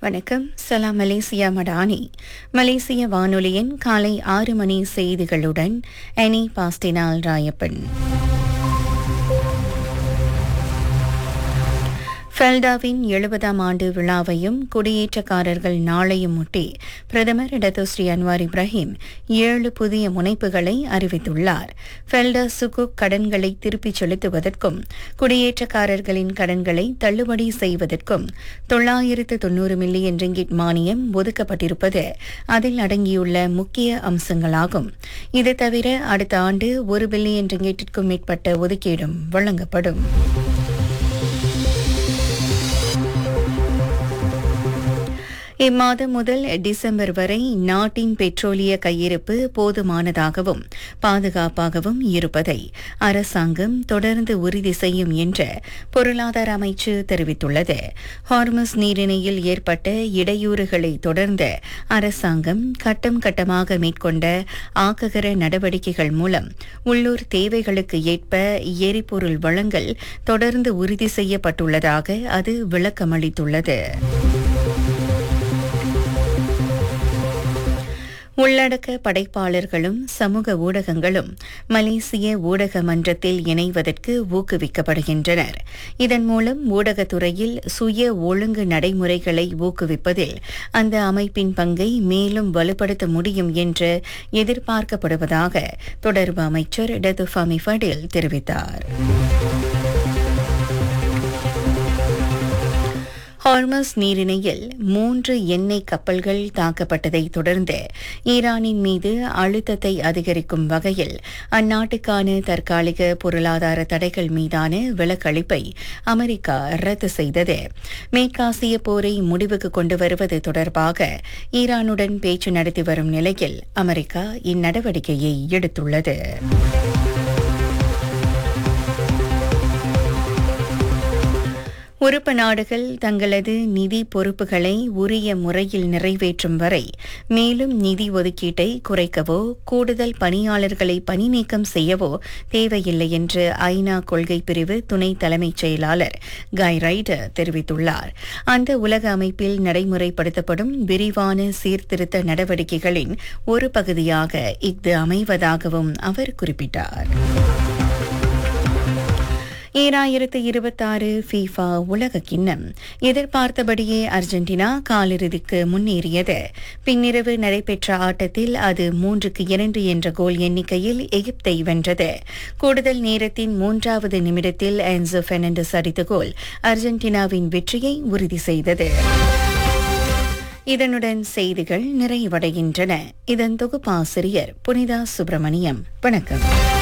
வணக்கம் சலாம் மலேசியா மடானி மலேசிய வானொலியின் காலை ஆறு மணி செய்திகளுடன் எனி பாஸ்டினால் ராயப்பன் ஃபெல்டாவின் எழுபதாம் ஆண்டு விழாவையும் குடியேற்றக்காரர்கள் நாளையும் முட்டி பிரதமர் டத்தோஸ்ரீ அன்வார் இப்ராஹிம் ஏழு புதிய முனைப்புகளை அறிவித்துள்ளார் ஃபெல்டா சுகுக் கடன்களை திருப்பிச் செலுத்துவதற்கும் குடியேற்றக்காரர்களின் கடன்களை தள்ளுபடி செய்வதற்கும் தொள்ளாயிரத்து தொன்னூறு மில்லியன் ரிங்கிட் மானியம் ஒதுக்கப்பட்டிருப்பது அதில் அடங்கியுள்ள முக்கிய அம்சங்களாகும் இது தவிர அடுத்த ஆண்டு ஒரு பில்லியன் ரிங்கிட்டிற்கும் மேற்பட்ட ஒதுக்கீடும் வழங்கப்படும் இம்மாதம் முதல் டிசம்பர் வரை நாட்டின் பெட்ரோலிய கையிருப்பு போதுமானதாகவும் பாதுகாப்பாகவும் இருப்பதை அரசாங்கம் தொடர்ந்து உறுதி செய்யும் என்று பொருளாதார அமைச்சு தெரிவித்துள்ளது ஹார்மஸ் நீரிணையில் ஏற்பட்ட இடையூறுகளை தொடர்ந்து அரசாங்கம் கட்டம் கட்டமாக மேற்கொண்ட ஆக்ககர நடவடிக்கைகள் மூலம் உள்ளூர் தேவைகளுக்கு ஏற்ப எரிபொருள் வழங்கல் தொடர்ந்து உறுதி செய்யப்பட்டுள்ளதாக அது விளக்கமளித்துள்ளது உள்ளடக்க படைப்பாளர்களும் சமூக ஊடகங்களும் மலேசிய ஊடக மன்றத்தில் இணைவதற்கு ஊக்குவிக்கப்படுகின்றனர் இதன் மூலம் ஊடகத்துறையில் சுய ஒழுங்கு நடைமுறைகளை ஊக்குவிப்பதில் அந்த அமைப்பின் பங்கை மேலும் வலுப்படுத்த முடியும் என்று எதிர்பார்க்கப்படுவதாக தொடர்பு அமைச்சர் டெதுஃபாமி ஃபடில் தெரிவித்தார் ஹார்மஸ் நீரிணையில் மூன்று எண்ணெய் கப்பல்கள் தாக்கப்பட்டதை தொடர்ந்து ஈரானின் மீது அழுத்தத்தை அதிகரிக்கும் வகையில் அந்நாட்டுக்கான தற்காலிக பொருளாதார தடைகள் மீதான விலக்களிப்பை அமெரிக்கா ரத்து செய்தது மேற்காசிய போரை முடிவுக்கு கொண்டு வருவது தொடர்பாக ஈரானுடன் பேச்சு நடத்தி வரும் நிலையில் அமெரிக்கா இந்நடவடிக்கையை எடுத்துள்ளது உறுப்பு நாடுகள் தங்களது நிதி பொறுப்புகளை உரிய முறையில் நிறைவேற்றும் வரை மேலும் நிதி ஒதுக்கீட்டை குறைக்கவோ கூடுதல் பணியாளர்களை பணி நீக்கம் செய்யவோ தேவையில்லை என்று ஐநா கொள்கை பிரிவு துணை தலைமைச் செயலாளர் காய் ரைடர் தெரிவித்துள்ளார் அந்த உலக அமைப்பில் நடைமுறைப்படுத்தப்படும் விரிவான சீர்திருத்த நடவடிக்கைகளின் ஒரு பகுதியாக இஃது அமைவதாகவும் அவர் குறிப்பிட்டார் ஈராயிரத்து இருபத்தாறு ஃபீஃபா உலக கிண்ணம் எதிர்பார்த்தபடியே அர்ஜென்டினா காலிறுதிக்கு முன்னேறியது பின்னிரவு நடைபெற்ற ஆட்டத்தில் அது மூன்றுக்கு இரண்டு என்ற கோல் எண்ணிக்கையில் எகிப்தை வென்றது கூடுதல் நேரத்தின் மூன்றாவது நிமிடத்தில் ஆன்சோ பெர்னாண்டஸ் அடித்த கோல் அர்ஜென்டினாவின் வெற்றியை உறுதி செய்தது இதனுடன் செய்திகள் நிறைவடைகின்றன இதன் தொகுப்பாசிரியர் புனிதா சுப்பிரமணியம் வணக்கம்